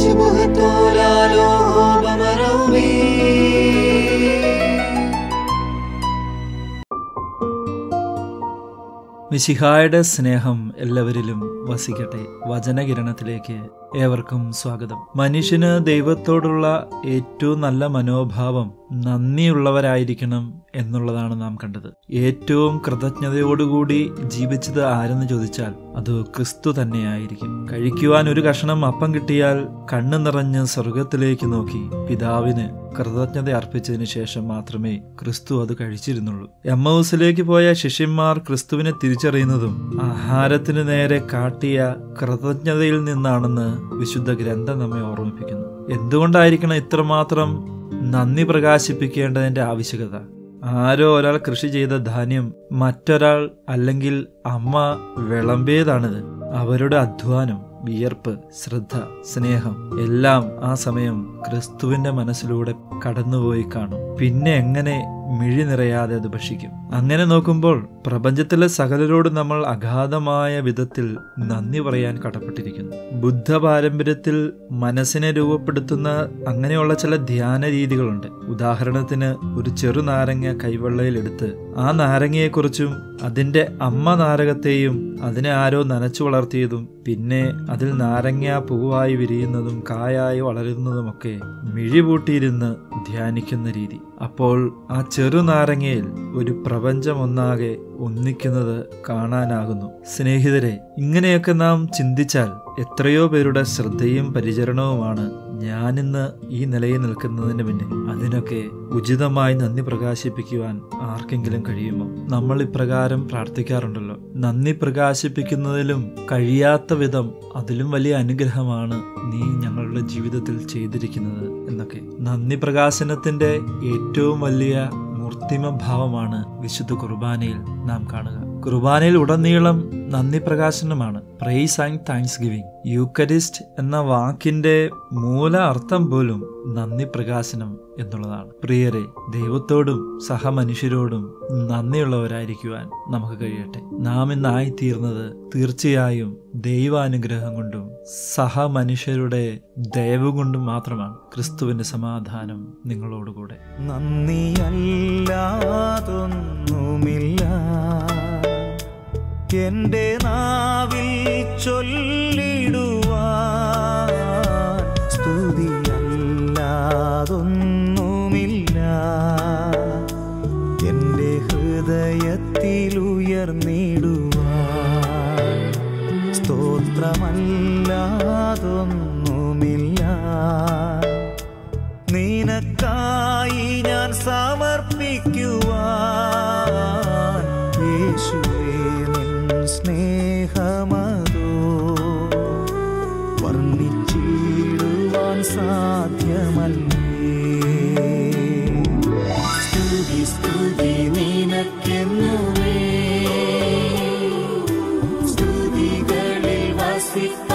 شبهة لا بمروي മിശിഹായുടെ സ്നേഹം എല്ലാവരിലും വസിക്കട്ടെ വചനകിരണത്തിലേക്ക് ഏവർക്കും സ്വാഗതം മനുഷ്യന് ദൈവത്തോടുള്ള ഏറ്റവും നല്ല മനോഭാവം നന്ദിയുള്ളവരായിരിക്കണം എന്നുള്ളതാണ് നാം കണ്ടത് ഏറ്റവും കൃതജ്ഞതയോടുകൂടി ജീവിച്ചത് ആരെന്ന് ചോദിച്ചാൽ അത് ക്രിസ്തു തന്നെയായിരിക്കും കഴിക്കുവാൻ ഒരു കഷണം അപ്പം കിട്ടിയാൽ കണ്ണു നിറഞ്ഞ് സ്വർഗത്തിലേക്ക് നോക്കി പിതാവിന് കൃതജ്ഞത അർപ്പിച്ചതിന് ശേഷം മാത്രമേ ക്രിസ്തു അത് കഴിച്ചിരുന്നുള്ളൂ എമ്മൗസിലേക്ക് പോയ ശിഷ്യന്മാർ ക്രിസ്തുവിനെ തിരിച്ചറിയുന്നതും ആഹാരത്തിന് നേരെ കാട്ടിയ കൃതജ്ഞതയിൽ നിന്നാണെന്ന് വിശുദ്ധ ഗ്രന്ഥം നമ്മെ ഓർമ്മിപ്പിക്കുന്നു എന്തുകൊണ്ടായിരിക്കണം ഇത്രമാത്രം നന്ദി പ്രകാശിപ്പിക്കേണ്ടതിന്റെ ആവശ്യകത ആരോ ഒരാൾ കൃഷി ചെയ്ത ധാന്യം മറ്റൊരാൾ അല്ലെങ്കിൽ അമ്മ വിളമ്പിയതാണിത് അവരുടെ അധ്വാനം വിയർപ്പ് ശ്രദ്ധ സ്നേഹം എല്ലാം ആ സമയം ക്രിസ്തുവിന്റെ മനസ്സിലൂടെ കടന്നുപോയി കാണും പിന്നെ എങ്ങനെ മിഴി നിറയാതെ അത് ഭക്ഷിക്കും അങ്ങനെ നോക്കുമ്പോൾ പ്രപഞ്ചത്തിലെ സകലരോട് നമ്മൾ അഗാധമായ വിധത്തിൽ നന്ദി പറയാൻ കടപ്പെട്ടിരിക്കുന്നു ബുദ്ധ പാരമ്പര്യത്തിൽ മനസ്സിനെ രൂപപ്പെടുത്തുന്ന അങ്ങനെയുള്ള ചില ധ്യാന രീതികളുണ്ട് ഉദാഹരണത്തിന് ഒരു ചെറു നാരങ്ങ കൈവെള്ളയിൽ എടുത്ത് ആ നാരങ്ങയെക്കുറിച്ചും അതിന്റെ അമ്മ നാരകത്തെയും അതിനെ ആരോ നനച്ചു വളർത്തിയതും പിന്നെ അതിൽ നാരങ്ങ പൂവായി വിരിയുന്നതും കായായി വളരുന്നതുമൊക്കെ മിഴിപൂട്ടിയിരുന്ന് ധ്യാനിക്കുന്ന രീതി അപ്പോൾ ആ ചെറുനാരങ്ങയിൽ ഒരു പ്രപഞ്ചമൊന്നാകെ ഒന്നിക്കുന്നത് കാണാനാകുന്നു സ്നേഹിതരെ ഇങ്ങനെയൊക്കെ നാം ചിന്തിച്ചാൽ എത്രയോ പേരുടെ ശ്രദ്ധയും പരിചരണവുമാണ് ഞാനിന്ന് ഈ നിലയിൽ നിൽക്കുന്നതിന് പിന്നിൽ അതിനൊക്കെ ഉചിതമായി നന്ദി പ്രകാശിപ്പിക്കുവാൻ ആർക്കെങ്കിലും കഴിയുമോ നമ്മൾ ഇപ്രകാരം പ്രാർത്ഥിക്കാറുണ്ടല്ലോ നന്ദി പ്രകാശിപ്പിക്കുന്നതിലും കഴിയാത്ത വിധം അതിലും വലിയ അനുഗ്രഹമാണ് നീ ഞങ്ങളുടെ ജീവിതത്തിൽ ചെയ്തിരിക്കുന്നത് എന്നൊക്കെ നന്ദി പ്രകാശനത്തിന്റെ ഏറ്റവും വലിയ മൂർത്തിമ ഭാവമാണ് വിശുദ്ധ കുർബാനയിൽ നാം കാണുക കുർബാനയിൽ ഉടനീളം നന്ദി പ്രകാശനമാണ് praise and thanksgiving Eucharist എന്ന വാക്കിന്റെ മൂല അർത്ഥം പോലും നന്ദി പ്രകാശനം എന്നുള്ളതാണ് പ്രിയരെ ദൈവത്തോടും സഹമനുഷ്യരോടും നന്ദിയുള്ളവരായിരിക്കുവാൻ നമുക്ക് കഴിയട്ടെ നാം ഇന്നായിത്തീർന്നത് തീർച്ചയായും ദൈവാനുഗ്രഹം കൊണ്ടും സഹമനുഷ്യരുടെ ദയവ് കൊണ്ടും മാത്രമാണ് ക്രിസ്തുവിന്റെ സമാധാനം നിങ്ങളോടുകൂടെ നന്ദിയല്ലാതൊന്നുമില്ല എന്റെ നാവിൽ ചൊല്ലിടുവാൻ സ്തുതിയല്ലാതൊന്നുമില്ല എന്റെ ഹൃദയത്തിൽ ഉയർന്നിടുവാൻ സ്തോത്രമല്ലാതൊന്നുമില്ല നിനക്കായി ഞാൻ സമർപ്പിക്കുവാൻ യേശുവേ നിൻ സ്നേഹമതോ വർണ്ണിച്ചിടുവാൻ സാധ്യമല്ലേ സ്തുതി സ്തുതി നിനക്കെന്നുമേ സ്തുതികളിൽ വസിക്ക